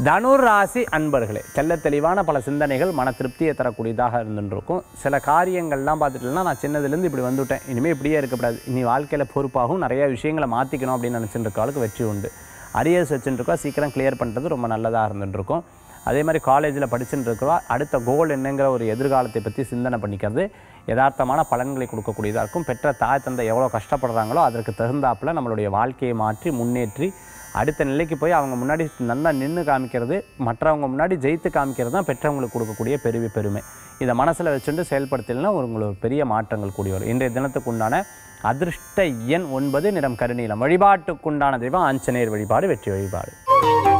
தனுர் ராசி அன்பர்களே தெள்ள தெளிவான பல சிந்தனைகள் மன திருப்தியை தரக்கூடியதாக இருந்துருக்கும் சில காரியங்கள்லாம் பார்த்துட்டுனா நான் சின்னதுலேருந்து இப்படி வந்துவிட்டேன் இனிமேல் இப்படியே இருக்கக்கூடாது இனி வாழ்க்கையில் பொறுப்பாகவும் நிறைய விஷயங்களை மாற்றிக்கணும் அப்படின்னு நினச்சிட்டு இருக்காளுக்கு வெற்றி உண்டு அரியர்ஸ் வச்சுட்டு இருக்கோம் சீக்கிரம் கிளியர் பண்ணுறது ரொம்ப நல்லதாக இருந்துட்டு இருக்கும் அதே மாதிரி காலேஜில் படிச்சுட்டு இருக்கவா அடுத்த கோல் என்னங்கிற ஒரு எதிர்காலத்தை பற்றி சிந்தனை பண்ணிக்கிறது யதார்த்தமான பலன்களை கொடுக்கக்கூடியதாக இருக்கும் பெற்ற தாய் தந்தை எவ்வளோ கஷ்டப்படுறாங்களோ அதற்கு தகுந்தாப்புல நம்மளுடைய வாழ்க்கையை மாற்றி முன்னேற்றி அடுத்த நிலைக்கு போய் அவங்க முன்னாடி நல்லா நின்று காமிக்கிறது மற்றவங்க முன்னாடி ஜெயித்து காமிக்கிறது தான் பெற்றவங்களுக்கு கொடுக்கக்கூடிய பெரிய பெருமை இதை மனசில் வச்சுட்டு செயல்படுத்தினா உங்களுக்கு ஒரு பெரிய மாற்றங்கள் கூடி வரும் இன்றைய தினத்துக்கு உண்டான அதிர்ஷ்ட எண் ஒன்பது நிறம் கருநீலம் வழிபாட்டுக்குண்டான தெய்வம் ஆஞ்சநேயர் வழிபாடு வெற்றி வழிபாடு